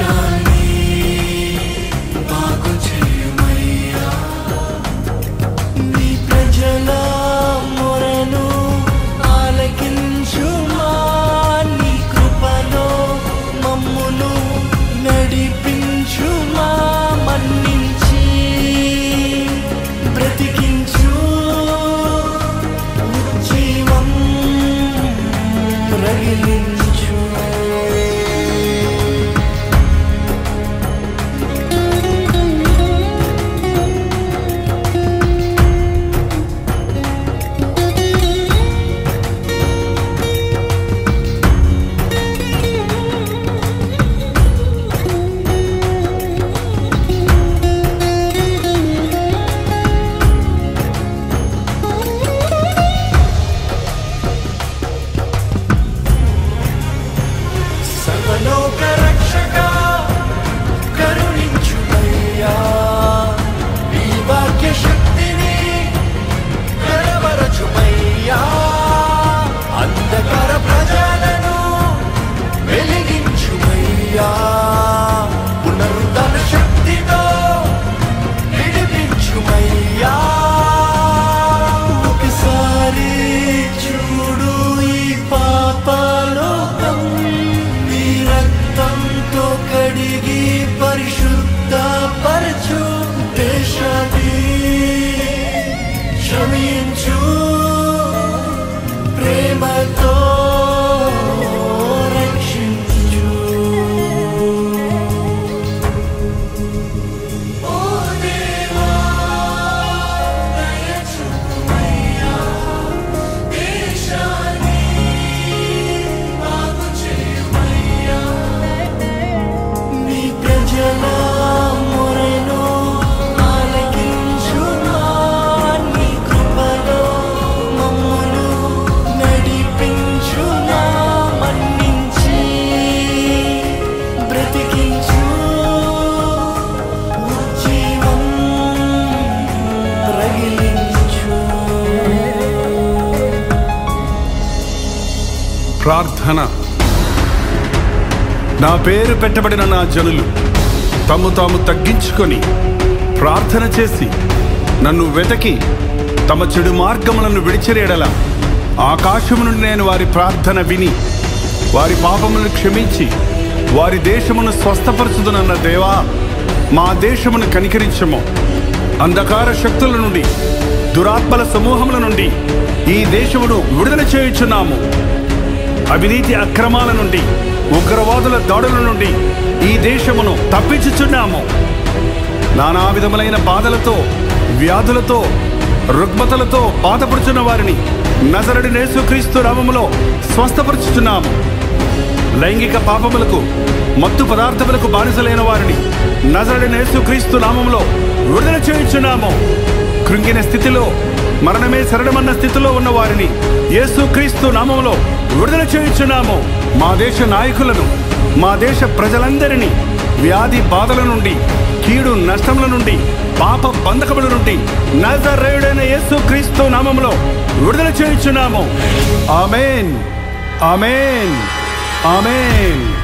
దేశాన్ని బాగు చేయుమయ్యా నీ ప్రజల మొరను ఆలకించుమా నీ కృపలో మమ్మును నడిపించుమా మన్నించి బ్రతికించు జీవం రగిలించు సర్వలోక రక్షక కరుణించుమయ్యా నీ వాక్య శక్తిని కనబరచుమయ్యా అంధకార ప్రజలను వెలిగించుమయ్యా పునరుద్ధరణ శక్తితో విడిపించుమయ్యా ఒకసారి చూడు ఈ పాపలోకం నీ రక్తంతో కడిగి పరిశుద్ధ పరచు దేశాన్ని క్షమించు ప్రేమతో రక్షించు ఓ దేవా దయచూపమయ్యా దేశాన్ని బాగు చేయుమయ్యా నీ ప్రజల మొరను ఆలకించుమా నీ కృపలో మమ్మును నడిపించుమా మన్నించి బ్రతికించు జీవం రగిలించు ప్రార్థన నా పేరు పెట్టబడిన నా జనులు తమ్ము తాము తగ్గించుకొని ప్రార్థన చేసి నన్ను వెతకి తమ చెడు మార్గములను విడిచిరేడల ఆకాశము నుండి నేను వారి ప్రార్థన విని వారి పాపములను క్షమించి వారి దేశమును స్వస్థపరచుదునన్న దేవా మా దేశమును కనికరించము అంధకార శక్తుల నుండి దురాత్మల సమూహముల నుండి ఈ దేశమును విడుదల చేయుచున్నాము అవినీతి అక్రమాల నుండి ఉగ్రవాదుల దాడుల నుండి ఈ దేశమును తప్పించుచున్నాము నానా విధములైన బాధలతో వ్యాధులతో రుగ్మతలతో బాధపడుచున్న వారిని నజరడి నేసుక్రీస్తు నామములో స్వస్థపరుచుచున్నాము లైంగిక పాపములకు మత్తు పదార్థములకు బానిసలైన వారిని నజరడి నేసుక్రీస్తు నామములో విడుదల చేయుచున్నాము కృంగిన స్థితిలో మరణమే శరణమన్న స్థితిలో ఉన్న వారిని యేసుక్రీస్తు నామములో విడుదల చేయుచున్నాము మా దేశ నాయకులను మా దేశ ప్రజలందరినీ వ్యాధి బాధల నుండి కీడు నష్టముల నుండి పాప బంధకముల నుండి నజరేయుడైన యేసుక్రీస్తు నామములో విడుదల చేయుచున్నాము ఆమేన్ ఆమేన్ ఆమేన్